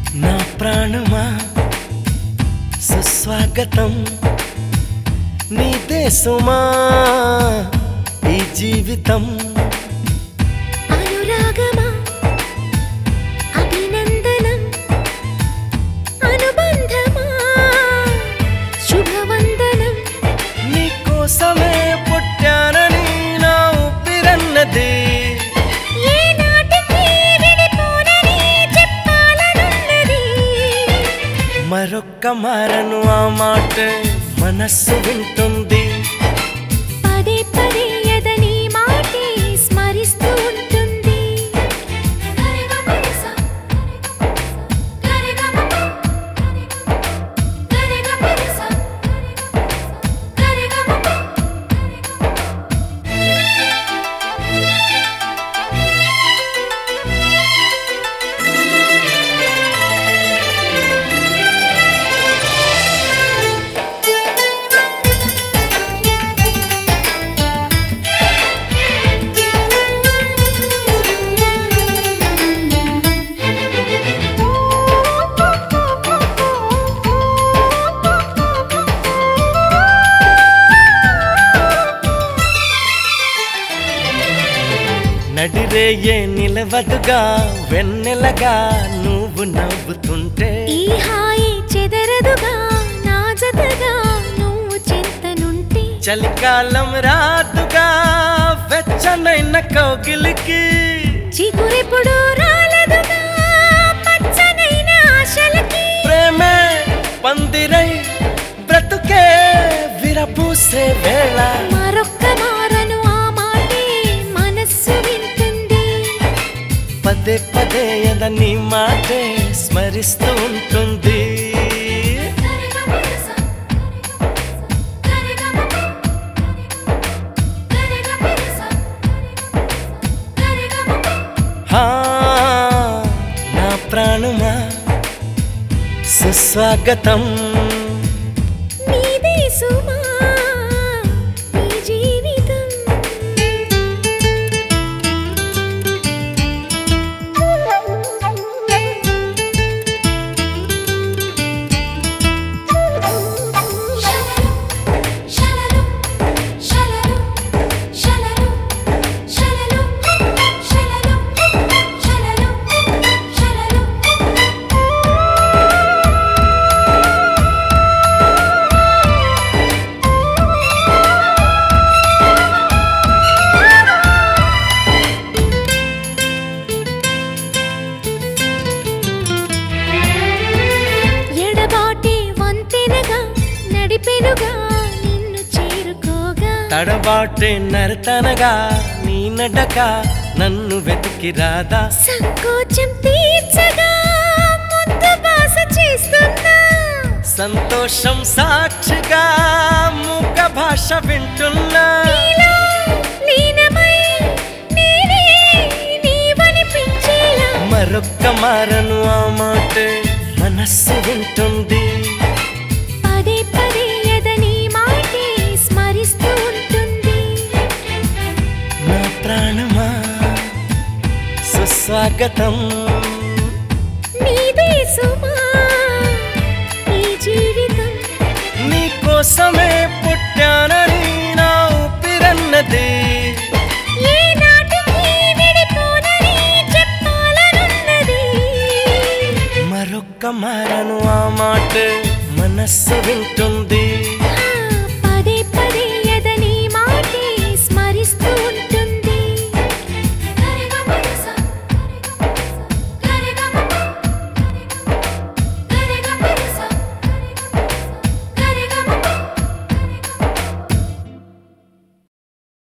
నా ప్రాణమా సుస్వాగతం నీ దేశమా ఈ జీవితం అనురాగమా అభినందనం అనుబంధమా శుభవందనం నీ కోసమే పుట్టానని నా ఊపిరన్నది ఏ నాటికి విడిపోనని చెప్పాలనున్నది మరొక్క మారను ఆ మాట మనస్సు వింటుంది పదే పదే ఎదని మాటే స్మరిస్తూ ఉంటుంది నడిరేయే నిలవదుగా వెన్నెలగా నువ్వు నవ్వుతుంటే ఈ హాయి చెదరదుగా నా జతగా నువ్వు చింతనుంటే చలికాలం రాదుగా వెచ్చనైన కౌగిలికి చిగురెప్పుడు రాలదుగా పచ్చనైన ఆశలకి ప్రేమే పందిరై బ్రతుకే విరపూసే వేళ మరొక్క మారను ఆ మాటే మనస్సు వింటుంది పదే పదే ఎదని మాటే స్మరిస్తూ ఉంటుంది హా నా ప్రాణమా సుస్వాగతం నీదే సుమా నీ జీవితం ఎడబాటి వంతెనగా నడిపెనుగా నిన్ను చేరుకోగా తడబాటే నరతనగా నీ నడక నన్ను వెతికి రాదా సంకోచం తీర్చగా ముద్దు బాస చేస్తున్నా సంతోషం సాక్షిగా మూక భాష వింటున్నా నీలో లీనమై నేనే నీవనిపించేలా మరొక్క మారను ఆ మాట మనస్సు వింటుంది పదే పదే ఎదని మాటే స్మరిస్తూ ఉంటుంది నా ప్రాణమా సుస్వాగతం నీదే సుమా ఈ జీవితం నీ కోసమే పుట్టానని నా ఊపిరన్నది ఏ నాటికి విడిపోనని చెప్పాలనున్నది మరొక్క మారను ఆ మాట మనస్సు వింటుంది